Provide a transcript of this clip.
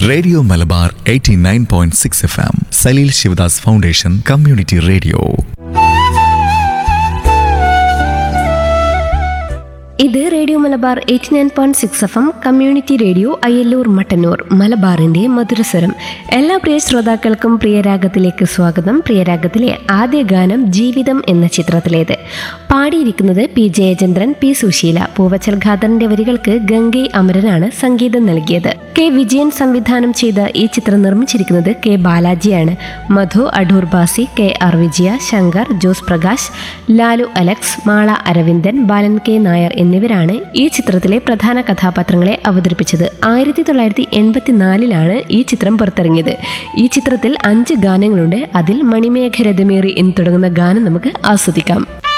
radio Malabar 89.6 point six F M Saleel Sivadas foundation community radio ഇത് radio Malabar eighty nine point six F M community radio Ayyallur Mattannur മലബാറിന്റെ മധുരസ്വരം എല്ലാ പ്രിയ ശ്രോതാക്കൾക്കും പ്രിയരാഗത്തിലേക്ക് സ്വാഗതം പ്രിയരാഗത്തിലെ ആദ്യ ഗാനം ജീവിതം എന്ന ചിത്രത്തിലേത് പാടിയിരിക്കുന്നത് പി ജയചന്ദ്രൻ പി സുശീല പൂവച്ചൽ ഖാദറിന്റെ വരികൾക്ക് ഗംഗൈ അമരനാണ് സംഗീതം നൽകിയത് കെ വിജയൻ സംവിധാനം ചെയ്ത ഈ ചിത്രം നിർമ്മിച്ചിരിക്കുന്നത് കെ ബാലാജിയാണ് Madhu Adoor Bhasi K R Vijaya Shankar Jose Prakash Lalu Alex Mala Aravindan Balan K Nair എന്നിവരാണ് ഈ ചിത്രത്തിലെ പ്രധാന കഥാപാത്രങ്ങളെ അവതരിപ്പിച്ചത് ആയിരത്തി തൊള്ളായിരത്തി എൺപത്തിനാലിലാണ് ഈ ചിത്രം പുറത്തിറങ്ങിയത് ഈ ചിത്രത്തിൽ അഞ്ച് ഗാനങ്ങളുണ്ട് അതിൽ മണിമേഘ രഥമേറി എന്ന് തുടങ്ങുന്ന ഗാനം നമുക്ക് ആസ്വദിക്കാം